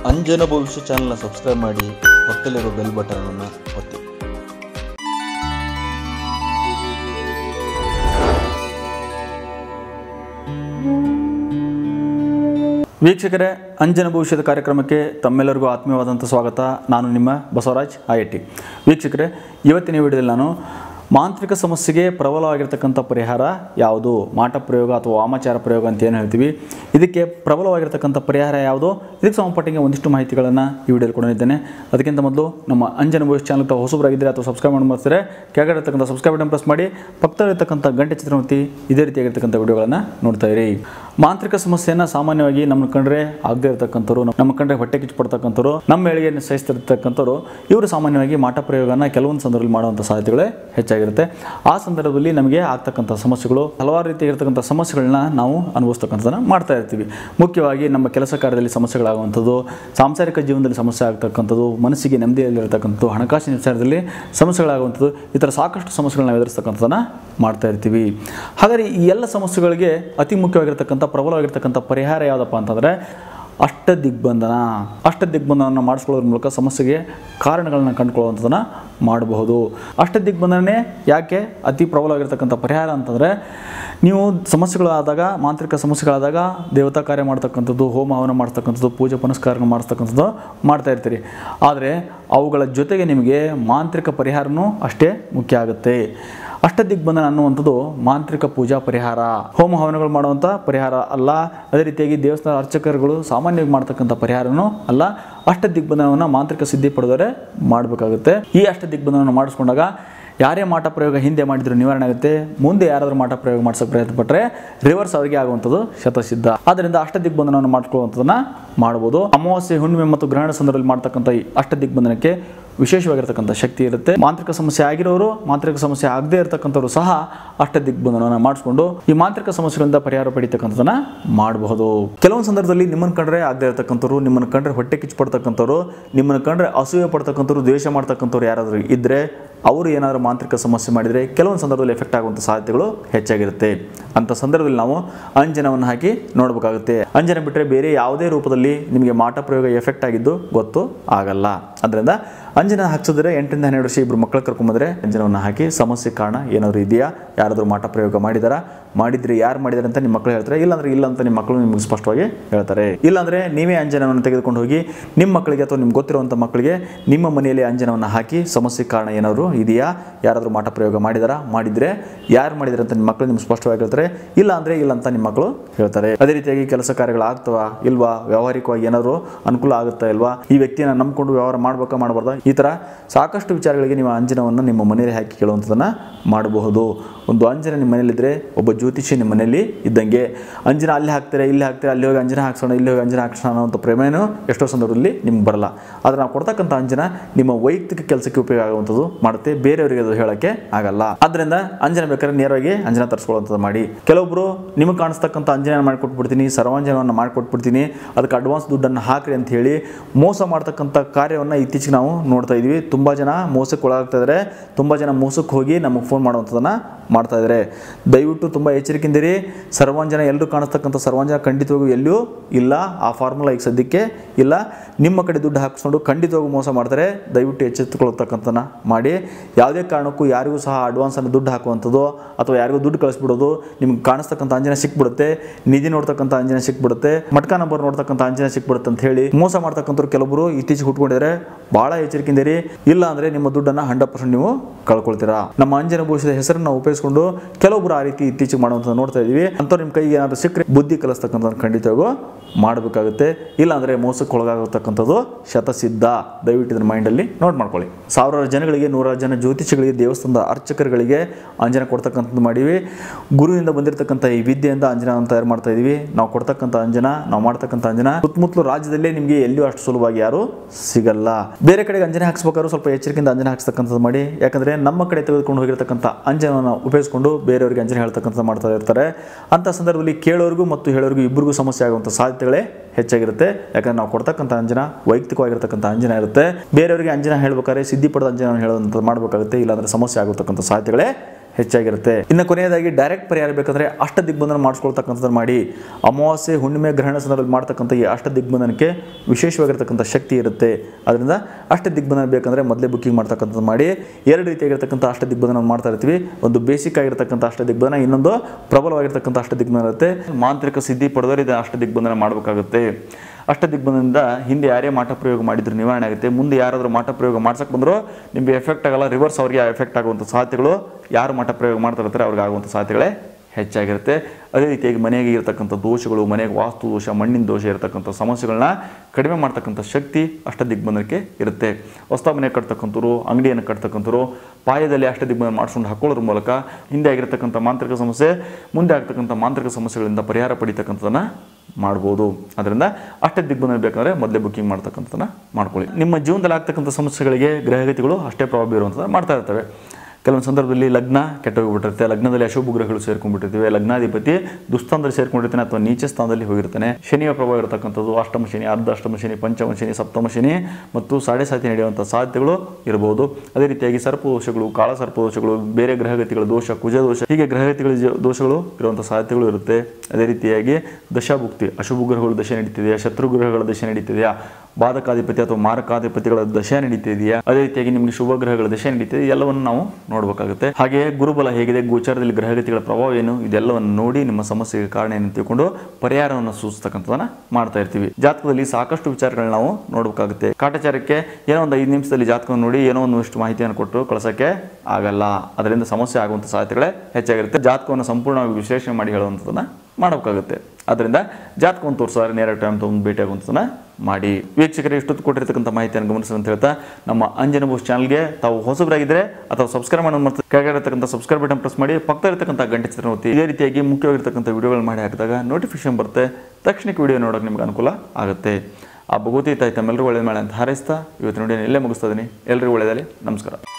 ಅಂಜನ ಭವಿಷ್ಯ ಚಾನಲ್ನ ಸಬ್ಸ್ಕ್ರೈಬ್ ಮಾಡಿ ಪಕ್ಕದಲ್ಲಿರೋ ಬೆಲ್ ಬಟನನ್ನು ಒತ್ತಿ ವೀಕ್ಷಕರೇ ಅಂಜನ ಭವಿಷ್ಯದ ಕಾರ್ಯಕ್ರಮಕ್ಕೆ ತಮ್ಮೆಲ್ಲರಿಗೂ ಆತ್ಮೀಯವಾದಂಥ ಸ್ವಾಗತ ನಾನು ನಿಮ್ಮ ಬಸವರಾಜ್ ಐ ವೀಕ್ಷಕರೇ ಇವತ್ತಿನ ವಿಡಿಯೋದಲ್ಲಿ ನಾನು ಮಾಂತ್ರಿಕ ಸಮಸ್ಯೆಗೆ ಪ್ರಬಲವಾಗಿರ್ತಕ್ಕಂಥ ಪರಿಹಾರ ಯಾವುದು ಮಾಟ ಪ್ರಯೋಗ ಅಥವಾ ವಾಮಾಚಾರ ಪ್ರಯೋಗ ಅಂತ ಏನು ಹೇಳ್ತೀವಿ ಇದಕ್ಕೆ ಪ್ರಬಲವಾಗಿರ್ತಕ್ಕಂಥ ಪರಿಹಾರ ಯಾವುದು ಇದಕ್ಕೆ ಸಂಬಂಧಪಟ್ಟಂಗೆ ಒಂದಿಷ್ಟು ಮಾಹಿತಿಗಳನ್ನು ಈ ವಿಡಿಯೋದಲ್ಲಿ ಕೊಡಲಿದ್ದೇನೆ ಅದಕ್ಕಿಂತ ಮೊದಲು ನಮ್ಮ ಅಂಜನ ಭವಿಷ್ಯ ಚಾನಲ್ ತಾವು ಹೊಸಬರಾಗಿದ್ದರೆ ಅಥವಾ ಸಬ್ಸ್ಕ್ರೈಬ್ ಮಾಡಿ ಮಾಡ್ತಾರೆ ಕೆಳಗಡೆ ಇರ್ತಕ್ಕಂಥ ಸಬ್ಸ್ಕ್ರೈಬ್ ಬಟನ್ ಪ್ರೆಸ್ ಮಾಡಿ ಪಕ್ಕದಲ್ಲಿರ್ತಕ್ಕಂಥ ಗಂಟೆ ಚಿತ್ರಮತಿ ಇದೇ ರೀತಿಯಾಗಿರ್ತಕ್ಕಂಥ ವಿಡಿಯೋಗಳನ್ನು ನೋಡ್ತಾ ಇರಿ ಮಾಂತ್ರಿಕ ಸಮಸ್ಯೆಯನ್ನು ಸಾಮಾನ್ಯವಾಗಿ ನಮ್ಮ ಕಂಡ್ರೆ ಆಗದೇ ಇರತಕ್ಕಂಥವ್ರು ನಮ್ಮ ಕಂಡ್ರೆ ಹೊಟ್ಟೆ ಕಿಚ್ಚು ಪಡ್ತಕ್ಕಂಥವ್ರು ನಮ್ಮ ಏಳಿಗೆಯನ್ನು ಸಹಿಸ್ತಿರ್ತಕ್ಕಂಥವ್ರು ಇವರು ಸಾಮಾನ್ಯವಾಗಿ ಮಾಟ ಪ್ರಯೋಗನ ಕೆಲವೊಂದು ಸಂದರ್ಭದಲ್ಲಿ ಮಾಡುವಂಥ ಸಾಧ್ಯತೆಗಳೇ ಹೆಚ್ಚಾಗಿರುತ್ತೆ ಆ ಸಂದರ್ಭದಲ್ಲಿ ನಮಗೆ ಆಗ್ತಕ್ಕಂಥ ಸಮಸ್ಯೆಗಳು ಹಲವಾರು ರೀತಿಯಾಗಿರ್ತಕ್ಕಂಥ ಸಮಸ್ಯೆಗಳನ್ನ ನಾವು ಅನುಭವಿಸ್ತಕ್ಕಂಥದ್ದನ್ನು ಮಾಡ್ತಾ ಇರ್ತೀವಿ ಮುಖ್ಯವಾಗಿ ನಮ್ಮ ಕೆಲಸ ಕಾರ್ಯದಲ್ಲಿ ಸಮಸ್ಯೆಗಳಾಗುವಂಥದ್ದು ಸಾಂಸಾರಿಕ ಜೀವನದಲ್ಲಿ ಸಮಸ್ಯೆ ಆಗ್ತಕ್ಕಂಥದ್ದು ಮನಸ್ಸಿಗೆ ನೆಮ್ಮದಿಯಲ್ಲಿರ್ತಕ್ಕಂಥದ್ದು ಹಣಕಾಸಿನ ವಿಚಾರದಲ್ಲಿ ಸಮಸ್ಯೆಗಳಾಗುವಂಥದ್ದು ಈ ಥರ ಸಾಕಷ್ಟು ಸಮಸ್ಯೆಗಳನ್ನ ನಾವು ಎದುರಿಸ್ತಕ್ಕಂಥದ್ದನ್ನು ಮಾಡ್ತಾ ಇರ್ತೀವಿ ಹಾಗಾದರೆ ಈ ಎಲ್ಲ ಸಮಸ್ಯೆಗಳಿಗೆ ಅತಿ ಮುಖ್ಯವಾಗಿರ್ತಕ್ಕಂಥ ಪ್ರಬಲವಾಗಿರ್ತಕ್ಕಂಥ ಪರಿಹಾರ ಯಾವುದಪ್ಪ ಅಂತಂದರೆ ಅಷ್ಟ ದಿಗ್ಬಂಧನ ಅಷ್ಟ ದಿಗ್ಬಂಧನವನ್ನು ಮಾಡಿಸ್ಕೊಳ್ಳೋದ್ರ ಮೂಲಕ ಸಮಸ್ಯೆಗೆ ಕಾರಣಗಳನ್ನ ಕಂಡುಕೊಳ್ಳುವಂಥದ್ದನ್ನು ಮಾಡಬಹುದು ಅಷ್ಟ ದಿಗ್ಬಂಧನೇ ಯಾಕೆ ಅತಿ ಪ್ರಬಲವಾಗಿರ್ತಕ್ಕಂಥ ಪರಿಹಾರ ಅಂತಂದರೆ ನೀವು ಸಮಸ್ಯೆಗಳಾದಾಗ ಮಾಂತ್ರಿಕ ಸಮಸ್ಯೆಗಳಾದಾಗ ದೇವತಾ ಕಾರ್ಯ ಮಾಡ್ತಕ್ಕಂಥದ್ದು ಹೋಮ ಹವನ ಮಾಡ್ತಕ್ಕಂಥದ್ದು ಪೂಜೆ ಪುನಸ್ಕಾರ ಮಾಡಿಸ್ತಕ್ಕಂಥದ್ದು ಮಾಡ್ತಾ ಇರ್ತೀರಿ ಆದರೆ ಅವುಗಳ ಜೊತೆಗೆ ನಿಮಗೆ ಮಾಂತ್ರಿಕ ಪರಿಹಾರನೂ ಅಷ್ಟೇ ಮುಖ್ಯ ಆಗುತ್ತೆ ಅಷ್ಟದಿಗ್ಬಂಧನ ಅನ್ನುವಂಥದ್ದು ಮಾಂತ್ರಿಕ ಪೂಜಾ ಪರಿಹಾರ ಹೋಮ ಹವನಗಳು ಮಾಡುವಂಥ ಪರಿಹಾರ ಅಲ್ಲ ಅದೇ ರೀತಿಯಾಗಿ ದೇವಸ್ಥಾನ ಅರ್ಚಕರುಗಳು ಸಾಮಾನ್ಯವಾಗಿ ಮಾಡ್ತಕ್ಕಂಥ ಪರಿಹಾರನೂ ಅಲ್ಲ ಅಷ್ಟದಿಗ್ಬಂಧನವನ್ನು ಮಾಂತ್ರಿಕ ಸಿದ್ಧಿ ಪಡೆದವರೆ ಮಾಡಬೇಕಾಗುತ್ತೆ ಈ ಅಷ್ಟದಿಗ್ಬಂಧನವನ್ನು ಮಾಡಿಸ್ಕೊಂಡಾಗ ಯಾರೇ ಮಾಟ ಪ್ರಯೋಗ ಹಿಂದೆ ಮಾಡಿದ್ರು ನಿವಾರಣೆ ಆಗುತ್ತೆ ಮುಂದೆ ಯಾರಾದರೂ ಮಾಟ ಪ್ರಯೋಗ ಮಾಡ್ಸೋಕೆ ಪ್ರಯತ್ನ ಪಟ್ಟರೆ ರಿವರ್ಸ್ ಅವರಿಗೆ ಆಗುವಂಥದ್ದು ಶತಸಿದ್ಧ ಆದ್ದರಿಂದ ಅಷ್ಟದಿಗ್ಬಂಧನವನ್ನು ಮಾಡ್ಕೊಳ್ಳುವಂಥದ್ದನ್ನ ಮಾಡ್ಬೋದು ಅಮಾವಾಸ್ಯೆ ಹುಣ್ಣಿಮೆ ಮತ್ತು ಗ್ರಹಣ ಸಂದರ್ಭದಲ್ಲಿ ಮಾಡ್ತಕ್ಕಂಥ ಈ ಅಷ್ಟದಿಗ್ಬಂಧನಕ್ಕೆ ವಿಶೇಷವಾಗಿರ್ತಕ್ಕಂಥ ಶಕ್ತಿ ಇರುತ್ತೆ ಮಾಂತ್ರಿಕ ಸಮಸ್ಯೆ ಆಗಿರೋರು ಮಾಂತ್ರಿಕ ಸಮಸ್ಯೆ ಆಗದೇ ಇರತಕ್ಕಂಥವ್ರು ಸಹ ಅಷ್ಟ ದಿಗ್ಬಂಧನವನ್ನು ಮಾಡಿಸ್ಕೊಂಡು ಈ ಮಾಂತ್ರಿಕ ಸಮಸ್ಯೆಗಳಿಂದ ಪರಿಹಾರ ಪಡಿತಕ್ಕಂಥದ್ದನ್ನ ಮಾಡಬಹುದು ಕೆಲವೊಂದು ಸಂದರ್ಭದಲ್ಲಿ ನಿಮ್ಮನ್ನು ಕಂಡ್ರೆ ಆಗದೇ ಇರತಕ್ಕಂಥವ್ರು ನಿಮ್ಮನ್ನು ಕಂಡ್ರೆ ಹೊಟ್ಟೆ ಕಿಚ್ಚು ಪಡ್ತಕ್ಕಂಥವ್ರು ನಿಮ್ಮನ್ನು ಕಂಡ್ರೆ ಅಸೂಯೆ ಪಡ್ತಕ್ಕಂಥವ್ರು ದ್ವೇಷ ಮಾಡ್ತಕ್ಕಂಥವ್ರು ಯಾರಾದರೂ ಇದ್ದರೆ ಅವರು ಏನಾದರೂ ಮಾಂತ್ರಿಕ ಸಮಸ್ಯೆ ಮಾಡಿದರೆ ಕೆಲವೊಂದು ಸಂದರ್ಭದಲ್ಲಿ ಎಫೆಕ್ಟ್ ಆಗುವಂಥ ಸಾಧ್ಯತೆಗಳು ಹೆಚ್ಚಾಗಿರುತ್ತೆ ಅಂಥ ಸಂದರ್ಭದಲ್ಲಿ ನಾವು ಅಂಜನವನ್ನು ಹಾಕಿ ನೋಡಬೇಕಾಗುತ್ತೆ ಅಂಜನ ಬಿಟ್ಟರೆ ಬೇರೆ ಯಾವುದೇ ರೂಪದಲ್ಲಿ ನಿಮಗೆ ಮಾಟ ಪ್ರಯೋಗ ಎಫೆಕ್ಟ್ ಆಗಿದ್ದು ಗೊತ್ತು ಆಗಲ್ಲ ಅದರಿಂದ ಅಂಜನ ಹಾಕ್ಸಿದ್ರೆ ಎಂಟರಿಂದ ಹನ್ನೆರಡು ವರ್ಷ ಇಬ್ಬರು ಮಕ್ಕಳು ಕರ್ಕೊಂಬಂದ್ರೆ ಅಂಜನವನ್ನು ಹಾಕಿ ಸಮಸ್ಯೆ ಕಾರಣ ಏನಾದರೂ ಇದೆಯಾ ಯಾರಾದರೂ ಮಾಟ ಪ್ರಯೋಗ ಮಾಡಿದಾರಾ ಮಾಡಿದ್ರೆ ಯಾರು ಮಾಡಿದಾರೆ ಅಂತ ನಿಮ್ಮ ಮಕ್ಕಳು ಹೇಳ್ತಾರೆ ಇಲ್ಲಾಂದ್ರೆ ಇಲ್ಲ ಅಂತ ನಿಮ್ಮ ಮಕ್ಕಳು ನಿಮಗೆ ಸ್ಪಷ್ಟವಾಗಿ ಹೇಳ್ತಾರೆ ಇಲ್ಲಾಂದ್ರೆ ನೀವೇ ಅಂಜನವನ್ನು ತೆಗೆದುಕೊಂಡು ಹೋಗಿ ನಿಮ್ಮ ಮಕ್ಕಳಿಗೆ ಅಥವಾ ನಿಮ್ಗೆ ಗೊತ್ತಿರುವಂಥ ಮಕ್ಕಳಿಗೆ ನಿಮ್ಮ ಮನೆಯಲ್ಲಿ ಅಂಜನವನ್ನು ಹಾಕಿ ಸಮಸ್ಯೆ ಕಾರಣ ಏನಾದರೂ ಇದೆಯಾ ಯಾರಾದರೂ ಮಾಟ ಪ್ರಯೋಗ ಮಾಡಿದಾರಾ ಮಾಡಿದ್ರೆ ಯಾರು ಮಾಡಿದಾರೆ ಅಂತ ನಿಮ್ಮ ಮಕ್ಕಳು ನಿಮ್ಗೆ ಸ್ಪಷ್ಟವಾಗಿ ಹೇಳ್ತಾರೆ ಇಲ್ಲ ಅಂದರೆ ಇಲ್ಲ ಅಂತ ನಿಮ್ಮ ಮಕ್ಕಳು ಹೇಳ್ತಾರೆ ಅದೇ ರೀತಿಯಾಗಿ ಕೆಲಸ ಕಾರ್ಯಗಳು ಆಗ್ತವಾ ಇಲ್ವಾ ವ್ಯಾವಹಾರಿಕವಾಗಿ ಏನಾದರೂ ಅನುಕೂಲ ಆಗುತ್ತಾ ಇಲ್ವಾ ಈ ವ್ಯಕ್ತಿಯನ್ನು ನಂಬ್ಕೊಂಡು ವ್ಯವಹಾರ ಮಾಡ್ಬೇಕಾ ಮಾಡಬಾರ್ದಾ ಈ ಥರ ಸಾಕಷ್ಟು ವಿಚಾರಗಳಿಗೆ ನೀವು ಅಂಜನವನ್ನು ನಿಮ್ಮ ಮನೆಯಲ್ಲಿ ಹಾಕಿ ಕೇಳುವಂಥದ್ದನ್ನು ಮಾಡಬಹುದು ಒಂದು ಅಂಜನ ನಿಮ್ಮ ಮನೇಲಿದ್ದರೆ ಒಬ್ಬ ಜ್ಯೋತಿಷಿ ನಿಮ್ಮ ಮನೆಯಲ್ಲಿ ಇದ್ದಂಗೆ ಅಂಜನ ಅಲ್ಲಿ ಹಾಕ್ತಾರೆ ಇಲ್ಲಿ ಹಾಕ್ತಾರೆ ಅಲ್ಲಿ ಹೋಗಿ ಅಂಜನ ಹಾಕ್ಸೋಣ ಇಲ್ಲಿ ಹೋಗಿ ಅಂಜನ ಹಾಕ್ಸೋಣ ಅನ್ನೋಂಥ ಪ್ರೇಮೇನೂ ಎಷ್ಟೋ ಸಂದರ್ಭದಲ್ಲಿ ನಿಮ್ಗೆ ಬರಲ್ಲ ಆದರೆ ನಾವು ಕೊಡ್ತಕ್ಕಂಥ ಅಂಜನ ನಿಮ್ಮ ವೈಯಕ್ತಿಕ ಕೆಲಸಕ್ಕೆ ಉಪಯೋಗ ಆಗುವಂಥದ್ದು ಮಾಡುತ್ತೆ ಬೇರೆಯವರಿಗೆ ಅದು ಹೇಳೋಕ್ಕೆ ಆಗಲ್ಲ ಆದ್ದರಿಂದ ಅಂಜನ ಬೇಕಾದ್ರೆ ನೇರವಾಗಿ ಅಂಜನ ತರಿಸ್ಕೊಳ್ಳುವಂಥದ್ದು ಮಾಡಿ ಕೆಲವೊಬ್ಬರು ನಿಮಗೆ ಕಾಣಿಸ್ತಕ್ಕಂಥ ಅಂಜನ ಮಾಡಿಕೊಟ್ಬಿಡ್ತೀನಿ ಸರ್ವಾಂಜನವನ್ನು ಮಾಡಿಕೊಟ್ಬಿಡ್ತೀನಿ ಅದಕ್ಕೆ ಅಡ್ವಾನ್ಸ್ ದುಡ್ಡನ್ನು ಹಾಕ್ರಿ ಅಂತ ಹೇಳಿ ಮೋಸ ಮಾಡ್ತಕ್ಕಂಥ ಕಾರ್ಯವನ್ನು ಇತ್ತೀಚೆಗೆ ನಾವು ನೋಡ್ತಾ ಇದ್ವಿ ತುಂಬ ಜನ ಮೋಸಕ್ಕೆ ಒಳಗಾಗ್ತಾ ಇದ್ದಾರೆ ತುಂಬ ಜನ ಮೋಸಕ್ಕೆ ಹೋಗಿ ನಮಗೆ ಫೋನ್ ಮಾಡುವಂಥದ್ದನ್ನು ಮಾಡ್ತಾ ಇದ್ದಾರೆ ದಯವಿಟ್ಟು ತುಂಬ ಎಚ್ಚರಿಕೆಯಿಂದಿರಿ ಸರ್ವಾಂಜನ ಎಲ್ಲರೂ ಕಾಣಿಸ್ತಕ್ಕಂಥ ಸರ್ವಾಂಜನ ಖಂಡಿತವಾಗೂ ಎಲ್ಲೂ ಇಲ್ಲ ಆ ಫಾರ್ಮುಲಾ ಈಗ ಸದ್ಯಕ್ಕೆ ಇಲ್ಲ ನಿಮ್ಮ ಕಡೆ ದುಡ್ಡು ಹಾಕಿಸ್ಕೊಂಡು ಖಂಡಿತವಾಗೂ ಮೋಸ ಮಾಡ್ತಾರೆ ದಯವಿಟ್ಟು ಎಚ್ಚೆತ್ತುಕೊಳ್ತಕ್ಕಂಥನ ಮಾಡಿ ಯಾವುದೇ ಕಾರಣಕ್ಕೂ ಯಾರಿಗೂ ಸಹ ಅಡ್ವಾನ್ಸನ್ನು ದುಡ್ಡು ಹಾಕುವಂಥದ್ದು ಅಥವಾ ಯಾರಿಗೂ ದುಡ್ಡು ಕಳಿಸ್ಬಿಡೋದು ನಿಮ್ಗೆ ಕಾಣಿಸ್ತಕ್ಕಂಥ ಅಂಜನ ಸಿಕ್ಬಿಡುತ್ತೆ ನಿಧಿ ನೋಡ್ತಕ್ಕಂಥ ಅಂಜನ ಸಿಕ್ಬಿಡುತ್ತೆ ಮಟ್ಕ ನಂಬರ್ ನೋಡ್ತಕ್ಕಂಥ ಅಂಜನ ಸಿಕ್ಬಿಡುತ್ತೆ ಅಂತ ಹೇಳಿ ಮೋಸ ಮಾಡ್ತಕ್ಕಂಥವ್ರು ಕೆಲವೊಬ್ಬರು ಇತ್ತೀಚೆಗೆ ಹುಟ್ಕೊಂಡಿದ್ದಾರೆ ಭಾಳ ಎಚ್ಚರಿಕೆಯಿಂದಿರಿ ಇಲ್ಲ ಅಂದರೆ ನಿಮ್ಮ ದುಡ್ಡನ್ನು ಹಂಡ್ರೆಡ್ ಪರ್ಸೆಂಟ್ ನೀವು ಕಳ್ಕೊಳ್ತೀರಾ ನಮ್ಮ ಅಂಜನ ಭವಿಷ್ಯದ ಹೆಸರನ್ನು ಉಪಯೋಗಿಸ್ಕೊಂಡು ಕೆಲವೊಬ್ಬರು ಆ ರೀತಿ ಇತ್ತೀಚೆಗೆ ಮಾಡುವಂಥದ್ದು ನೋಡ್ತಾ ಇದೀವಿ ಅಂಥವ್ರು ನಿಮ್ಮ ಕೈಗೆ ಏನಾದರೂ ಸಿಕ್ಕರೆ ಬುದ್ಧಿ ಕಲಿಸ್ತಕ್ಕಂಥ ಖಂಡಿತವಾಗೂ ಮಾಡಬೇಕಾಗುತ್ತೆ ಇಲ್ಲಾಂದರೆ ಮೋಸಕ್ಕೆ ಒಳಗಾಗತಕ್ಕಂಥದ್ದು ಶತಸಿದ್ಧ ದಯವಿಟ್ಟು ಇದನ್ನ ಮೈಂಡಲ್ಲಿ ನೋಟ್ ಮಾಡ್ಕೊಳ್ಳಿ ಸಾವಿರಾರು ಜನಗಳಿಗೆ ನೂರಾರು ಜನ ಜ್ಯೋತಿಷಿಗಳಿಗೆ ದೇವಸ್ಥಾನದ ಅರ್ಚಕರುಗಳಿಗೆ ಅಂಜನ ಕೊಡ್ತಕ್ಕಂಥದ್ದು ಮಾಡೀವಿ ಗುರುವಿಂದ ಬಂದಿರತಕ್ಕಂಥ ಈ ವಿದ್ಯೆಯಿಂದ ಅಂಜನವನ್ನು ತಯಾರು ಮಾಡ್ತಾ ಇದೀವಿ ನಾವು ಕೊಡ್ತಕ್ಕಂಥ ಅಂಜನ ನಾವು ಮಾಡ್ತಕ್ಕಂಥ ಅಂಜನ ಸುತ್ತಮುತ್ತಲು ರಾಜ್ಯದಲ್ಲೇ ನಿಮಗೆ ಎಲ್ಲಿಯೂ ಅಷ್ಟು ಸುಲಭವಾಗಿ ಯಾರು ಸಿಗಲ್ಲ ಬೇರೆ ಕಡೆಗೆ ಅಂಜನ ಹಾಕ್ಸ್ಬೇಕಾದ್ರೂ ಸ್ವಲ್ಪ ಎಚ್ಚರಿಕೆಯಿಂದ ಅಂಜನ ಹಾಕ್ಸ್ತಕ್ಕಂಥದ್ದು ಮಾಡಿ ಯಾಕಂದರೆ ನಮ್ಮ ಕಡೆ ತೆಗೆದುಕೊಂಡು ಹೋಗಿರ್ತಕ್ಕಂಥ ಅಂಜನವನ್ನು ಉಪಯೋಗಿಸ್ಕೊಂಡು ಬೇರೆಯವರಿಗೆ ಅಂಜನ ಹೇಳ್ತಕ್ಕಂಥ ಮಾಡ್ತಾ ಇರ್ತಾರೆ ಅಂಥ ಸಂದರ್ಭದಲ್ಲಿ ಕೇಳೋರಿಗೂ ಮತ್ತು ಹೇಳೋರಿಗೂ ಇಬ್ಬರಿಗೂ ಸಮಸ್ಯೆ ಆಗುವಂಥ ಸಾಧ್ಯತೆಗಳೇ ಹೆಚ್ಚಾಗಿರುತ್ತೆ ಯಾಕಂದ್ರೆ ನಾವು ಕೊಡ್ತಕ್ಕಂಥ ಅಂಜನ ವೈಯಕ್ತಿಕವಾಗಿರ್ತಕ್ಕಂಥ ಅಂಜನ ಇರುತ್ತೆ ಬೇರೆಯವರಿಗೆ ಅಂಜನ ಹೇಳ್ಬೇಕಾದ್ರೆ ಸಿದ್ಧಿ ಪಡೆದ ಅಂಜನ ಹೇಳೋದಂಥ ಮಾಡಬೇಕಾಗುತ್ತೆ ಇಲ್ಲಾಂದರೆ ಸಮಸ್ಯೆ ಆಗತಕ್ಕಂಥ ಸಾಧ್ಯತೆಗಳೇ ಹೆಚ್ಚಾಗಿರುತ್ತೆ ಇನ್ನು ಕೊನೆಯದಾಗಿ ಡೈರೆಕ್ಟ್ ಪರಿಹಾರ ಬೇಕಂದ್ರೆ ಅಷ್ಟ ದಿಗ್ಬಂಧನ ಮಾಡಿಸ್ಕೊಳ್ತಕ್ಕಂಥದ್ದು ಮಾಡಿ ಅಮಾವಾಸ್ಯೆ ಹುಣ್ಣಿಮೆ ಗ್ರಹಣ ಸಂದರ್ಭದಲ್ಲಿ ಮಾಡ್ತಕ್ಕಂಥ ಈ ಅಷ್ಟ ದಿಗ್ಬಂಧನಕ್ಕೆ ವಿಶೇಷವಾಗಿರ್ತಕ್ಕಂಥ ಶಕ್ತಿ ಇರುತ್ತೆ ಅದರಿಂದ ಅಷ್ಟ ದಿಗ್ಬಂಧನ ಬೇಕಂದ್ರೆ ಮೊದಲೇ ಬುಕ್ಕಿಂಗ್ ಮಾಡ್ತಕ್ಕಂಥದ್ದು ಮಾಡಿ ಎರಡು ರೀತಿಯಾಗಿರ್ತಕ್ಕಂಥ ಅಷ್ಟ ದಿಗ್ಬಂಧನ ಮಾಡ್ತಾ ಇರ್ತೀವಿ ಒಂದು ಬೇಸಿಕ್ ಆಗಿರ್ತಕ್ಕಂಥ ಅಷ್ಟ ದಿಗ್ಬಂಧನ ಇನ್ನೊಂದು ಪ್ರಬಲವಾಗಿರ್ತಕ್ಕಂಥ ಅಷ್ಟ ದಿಗ್ಬಂಧನ ಇರುತ್ತೆ ಮಾಂತ್ರಿಕ ಸಿದ್ಧಿ ಪಡೆದವರು ಇದು ಅಷ್ಟ ದಿಗ್ಬಂಧನ ಮಾಡಬೇಕಾಗುತ್ತೆ ಅಷ್ಟ ದಿಗ್ಬಂಧನದಿಂದ ಹಿಂದೆ ಯಾರೇ ಮಾಟ ಪ್ರಯೋಗ ಮಾಡಿದ್ರು ನಿವಾರಣೆ ಆಗುತ್ತೆ ಮುಂದೆ ಯಾರಾದರೂ ಮಾಟ ಪ್ರಯೋಗ ಮಾಡ್ಸಕ್ಕೆ ಬಂದರೂ ನಿಮಗೆ ಎಫೆಕ್ಟ್ ಆಗಲ್ಲ ರಿವರ್ಸ್ ಅವ್ರಿಗೆ ಎಫೆಕ್ಟ್ ಆಗುವಂಥ ಸಾಧ್ಯತೆಗಳು ಯಾರು ಮಾಟ ಪ್ರಯೋಗ ಮಾಡ್ತಾ ಇರ್ತಾರೆ ಅವ್ರಿಗೆ ಆಗುವಂಥ ಸಾಧ್ಯತೆಗಳೇ ಹೆಚ್ಚಾಗಿರುತ್ತೆ ಅದೇ ರೀತಿಯಾಗಿ ಮನೆಗೆ ಇರತಕ್ಕಂಥ ದೋಷಗಳು ಮನೆಗೆ ವಾಸ್ತು ದೋಷ ಮಣ್ಣಿನ ದೋಷ ಇರತಕ್ಕಂಥ ಸಮಸ್ಯೆಗಳನ್ನ ಕಡಿಮೆ ಮಾಡ್ತಕ್ಕಂಥ ಶಕ್ತಿ ಅಷ್ಟ ದಿಗ್ಬಂಧನಕ್ಕೆ ಇರುತ್ತೆ ಹೊಸ ಮನೆ ಕಟ್ತಕ್ಕಂಥವ್ರು ಅಂಗಡಿಯನ್ನು ಕಟ್ತಕ್ಕಂಥವ್ರು ಪಾಯದಲ್ಲಿ ಅಷ್ಟ ದಿಗ್ಬಂಧನ ಮಾಡಿಸ್ಕೊಂಡು ಹಾಕೊಳ್ಳೋದ್ರ ಮೂಲಕ ಹಿಂದೆ ಆಗಿರತಕ್ಕಂಥ ಮಾಂತ್ರಿಕ ಸಮಸ್ಯೆ ಮುಂದೆ ಆಗ್ತಕ್ಕಂಥ ಮಾಂತ್ರಿಕ ಸಮಸ್ಯೆಗಳಿಂದ ಪರಿಹಾರ ಪಡಿತಕ್ಕಂಥದ್ದನ್ನು ಮಾಡ್ಬೋದು ಅದರಿಂದ ಅಷ್ಟೇ ದಿಗ್ಬಂಧನ ಬೇಕಂದ್ರೆ ಮೊದಲೇ ಬುಕ್ಕಿಂಗ್ ಮಾಡ್ತಕ್ಕಂಥದ್ದನ್ನ ಮಾಡ್ಕೊಳ್ಳಿ ನಿಮ್ಮ ಜೀವನದಲ್ಲಿ ಆಗ್ತಕ್ಕಂಥ ಸಮಸ್ಯೆಗಳಿಗೆ ಗ್ರಹಗತಿಗಳು ಅಷ್ಟೇ ಪ್ರಭಾವ ಬೀರುವಂಥದ್ದು ಮಾಡ್ತಾ ಇರ್ತವೆ ಕೆಲವೊಂದು ಸಂದರ್ಭದಲ್ಲಿ ಲಗ್ನ ಕೆಟ್ಟೋಗ್ಬಿಟ್ಟಿರುತ್ತೆ ಲಗ್ನದಲ್ಲಿ ಅಶುಭ ಗ್ರಹಗಳು ಸೇರ್ಕೊಂಡ್ಬಿಟ್ಟಿರ್ತೀವಿ ಲಗ್ನಾಧಿಪತಿ ದುಸ್ಥಾನದಲ್ಲಿ ಸೇರ್ಕೊಂಡಿರ್ತಾನೆ ಅಥವಾ ನೀಚ ಸ್ಥಾನದಲ್ಲಿ ಹೋಗಿರ್ತಾನೆ ಶನಿಯ ಪ್ರಭಾವ ಇರತಕ್ಕಂಥದ್ದು ಅಷ್ಟಮ ಶನಿ ಅರ್ಧ ಅಷ್ಟಮ ಶನಿ ಪಂಚಮ ಶನಿ ಸಪ್ತಮ ಶನಿ ಮತ್ತು ಸಾಡೆ ಸಾತಿ ನಡೆಯುವಂಥ ಸಾಧ್ಯತೆಗಳು ಇರಬಹುದು ಅದೇ ರೀತಿಯಾಗಿ ಸರ್ಪದೋಷಗಳು ಕಾಳ ಸರ್ಪದೋಷಗಳು ಬೇರೆ ಗ್ರಹಗತಿಗಳ ದೋಷ ಕುಜ ದೋಷ ಹೀಗೆ ಗ್ರಹಗತಿಗಳ ಜ- ದೋಷಗಳು ಇರುವಂಥ ಸಾಧ್ಯತೆಗಳು ಇರುತ್ತೆ ಅದೇ ರೀತಿಯಾಗಿ ದಶಾಭುಕ್ತಿ ಅಶುಭ ಗ್ರಹಗಳು ದಶೆ ನಡೀತಿದೆಯಾ ಶತ್ರು ಗ್ರಹಗಳ ದಶೆ ನಡೀತಿದೆಯಾ ಬಾಧಕಾಧಿಪತಿ ಅಥವಾ ಮಾರಕಾಧಿಪತಿಗಳ ದಶೆ ನಡೀತಿದೆಯಾ ಅದೇ ರೀತಿಯಾಗಿ ನಿಮಗೆ ಶುಭ ಗ್ರಹಗಳ ದಶೆ ನಡೀತಿದೆ ಎಲ್ಲವನ್ನು ನಾವು ನೋಡಬೇಕಾಗುತ್ತೆ ಹಾಗೆಯೇ ಗುರುಬಲ ಹೇಗಿದೆ ಗೋಚಾರದಲ್ಲಿ ಗ್ರಹಗತಿಗಳ ಪ್ರಭಾವ ಏನು ಇದೆಲ್ಲವನ್ನು ನೋಡಿ ನಿಮ್ಮ ಸಮಸ್ಯೆಗೆ ಕಾರಣ ಏನು ತಿಳ್ಕೊಂಡು ಪರಿಹಾರವನ್ನು ಸೂಚಿಸ್ತಕ್ಕಂಥದನ್ನ ಮಾಡ್ತಾ ಇರ್ತೀವಿ ಜಾತಕದಲ್ಲಿ ಸಾಕಷ್ಟು ವಿಚಾರಗಳನ್ನ ನಾವು ನೋಡಬೇಕಾಗುತ್ತೆ ಕಾಟಾಚಾರಕ್ಕೆ ಏನೋ ಒಂದು ಐದು ನಿಮಿಷದಲ್ಲಿ ಜಾತಕವನ್ನು ನೋಡಿ ಏನೋ ಒಂದು ಇಷ್ಟು ಮಾಹಿತಿಯನ್ನು ಕೊಟ್ಟು ಕಳ್ಸೋಕ್ಕೆ ಆಗಲ್ಲ ಅದರಿಂದ ಸಮಸ್ಯೆ ಆಗುವಂಥ ಸಾಧ್ಯತೆಗಳೇ ಹೆಚ್ಚಾಗಿರುತ್ತೆ ಜಾತಕವನ್ನು ಸಂಪೂರ್ಣವಾಗಿ ವಿಶ್ಲೇಷಣೆ ಮಾಡಿ ಹೇಳುವಂಥದ್ದನ್ನ ಮಾಡಬೇಕಾಗುತ್ತೆ ಅದರಿಂದ ಜಾತಕವನ್ನು ತೋರಿಸಿದ್ರೆ ನೇರ ಟೈಮ್ ತೊಗೊಂಡು ಭೇಟಿ ಆಗುವಂಥದ್ದನ್ನ ಮಾಡಿ ವೀಕ್ಷಕರೇ ಇಷ್ಟೊತ್ತು ಕೊಟ್ಟಿರ್ತಕ್ಕಂಥ ಮಾಹಿತಿಯನ್ನು ಗಮನಿಸಿ ಅಂತ ಹೇಳ್ತಾ ನಮ್ಮ ಅಂಜನ ಬೋಸ್ ಚಾನಲ್ಗೆ ತಾವು ಹೊಸಬರಾಗಿದ್ದರೆ ಅಥವಾ ಸಬ್ಸ್ಕ್ರೈಬ್ ಮಾಡೋದು ಮತ್ತು ಕೆಳಗಡೆ ಇರತಕ್ಕಂಥ ಸಬ್ಸ್ಕ್ರೈಬ್ ಬಟನ್ ಪ್ರೆಸ್ ಮಾಡಿ ಪಕ್ಕದ ಇರತಕ್ಕಂಥ ಗಂಟೆ ಚಿತ್ರ ಒತ್ತಿ ಇದೇ ರೀತಿಯಾಗಿ ಮುಖ್ಯವಾಗಿರ್ತಕ್ಕಂಥ ವಿಡಿಯೋಗಳು ಮಾಡಿ ಹಾಕಿದಾಗ ನೋಟಿಫಿಕೇಶನ್ ಬರುತ್ತೆ ತಕ್ಷಣಕ್ಕೆ ವಿಡಿಯೋ ನೋಡೋಕೆ ನಿಮ್ಗೆ ಅನುಕೂಲ ಆಗುತ್ತೆ ಆ ಭಗವತಿ ತಾಯಿ ತಮ್ಮೆಲ್ಲರೂ ಒಳ್ಳೆಯ ಮಾಡಿ ಅಂತ ಹಾರೈಸ್ತಾ ಇವತ್ತಿನ ವಿಡಿಯೋ ಇಲ್ಲೇ ಮುಗಿಸ್ತಾ ಇದ್ದೀನಿ ಎಲ್ಲರಿಗೂ ಒಳ್ಳೆಯದಲ್ಲಿ ನಮಸ್ಕಾರ